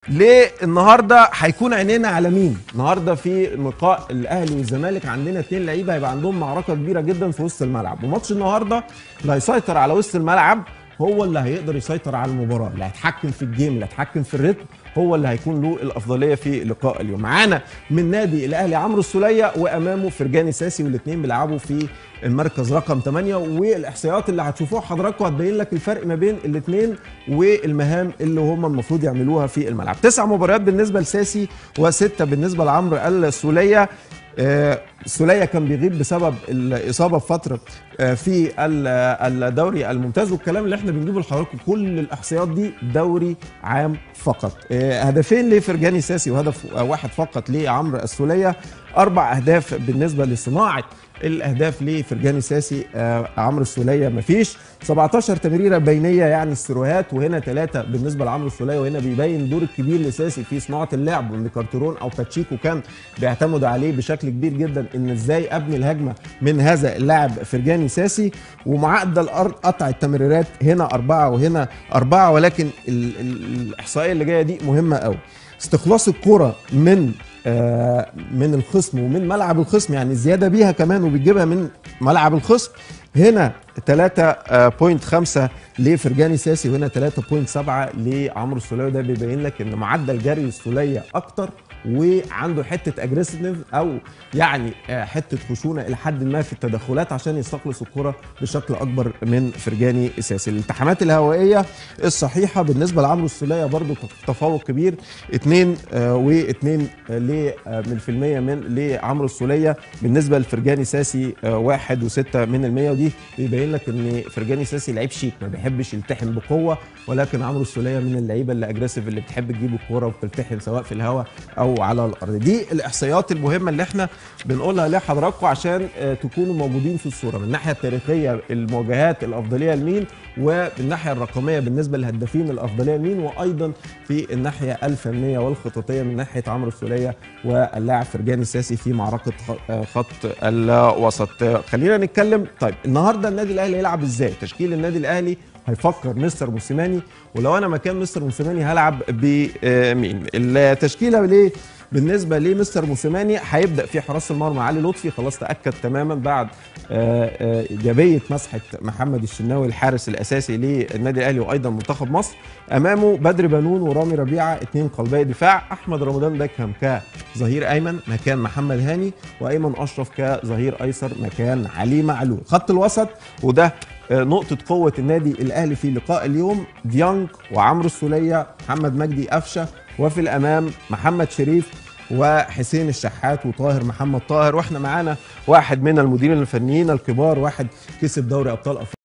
ليه النهارده هيكون عينينا على مين؟ النهارده في لقاء الاهلي والزمالك عندنا اثنين لعيبه هيبقى عندهم معركه كبيره جدا في وسط الملعب، وماتش النهارده اللي هيسيطر على وسط الملعب هو اللي هيقدر يسيطر على المباراه، اللي هيتحكم في الجيم، اللي هيتحكم في الريتم، هو اللي هيكون له الافضليه في لقاء اليوم. معانا من نادي الاهلي عمرو السوليه وامامه فرجاني ساسي والاثنين بيلعبوا في المركز رقم 8 والاحصائيات اللي هتشوفوها حضراتكم هتبين لك الفرق ما بين الاثنين والمهام اللي هم المفروض يعملوها في الملعب. تسع مباريات بالنسبه لساسي وسته بالنسبه لعمرو السوليه آه، السولية كان بيغيب بسبب الإصابة في فترة آه، في الدوري الممتاز والكلام اللي احنا بنجيبه لحضراتكم كل الإحصائيات دي دوري عام فقط آه، هدفين لفرجاني ساسي وهدف واحد فقط لعمرو السولية أربع أهداف بالنسبة لصناعة الاهداف لفرجاني ساسي آه عمرو السوليه مفيش 17 تمريره بينيه يعني السيروهات وهنا ثلاثه بالنسبه لعمرو السوليه وهنا بيبين الدور الكبير لساسي في صناعه اللعب وان كارترون او باتشيكو كان بيعتمدوا عليه بشكل كبير جدا ان ازاي ابني الهجمه من هذا اللاعب فرجاني ساسي ومعدل قطع التمريرات هنا اربعه وهنا اربعه ولكن ال ال الاحصائيه اللي جايه دي مهمه قوي استخلاص الكره من آه من الخصم ومن ملعب الخصم يعني زياده بيها كمان وبتجيبها من ملعب الخصم هنا 3.5 لفرجاني ساسي وهنا 3.7 لعمرو السوليه ده بيبين لك ان معدل جري السوليه اكتر وعنده حته اجريسيف او يعني حته خشونه الى حد ما في التدخلات عشان يستخلص الكره بشكل اكبر من فرجاني اساسي الالتحامات الهوائيه الصحيحه بالنسبه لعمرو السوليه برضو تفوق كبير 2 و2 من في المية من لعمرو السوليه بالنسبه لفرجاني ساسي 1 و6 من المية ودي بيبين لك ان فرجاني ساسي لعيب شيك ما بيحبش يلتحم بقوه ولكن عمرو السوليه من اللعيبه اللي اجريسيف اللي بتحب تجيب الكوره وبتلتحم سواء في الهواء او على الارض دي الاحصائيات المهمه اللي احنا بنقولها لحضراتكم عشان تكونوا موجودين في الصوره من الناحيه التاريخيه المواجهات الافضليه لمين وبالناحيه الرقميه بالنسبه للهدافين الافضليه لمين وايضا في الناحيه الفنيه والخططيه من ناحيه عمرو السوليه واللاعب فرجاني ساسي في معركه خط الوسط خلينا نتكلم طيب النهارده النادي الاهلي هيلعب ازاي تشكيل النادي الاهلي هيفكر مستر موسيماني ولو انا مكان مستر موسيماني هلعب بمين التشكيله ليه بالنسبه لمستر موسيماني هيبدا في حراس المرمى علي لطفي خلاص تاكد تماما بعد ايجابيه مسحه محمد الشناوي الحارس الاساسي للنادي الاهلي وايضا منتخب مصر امامه بدر بنون ورامي ربيعه اثنين قلبي دفاع احمد رمضان بكهم كظهير ايمن مكان محمد هاني وايمن اشرف كظهير ايسر مكان علي معلول خط الوسط وده نقطة قوة النادي الأهلي في لقاء اليوم ديانج وعمرو السولية محمد مجدي قفشة وفي الأمام محمد شريف وحسين الشحات وطاهر محمد طاهر واحنا معانا واحد من المديرين الفنيين الكبار واحد كسب دوري أبطال أفريقيا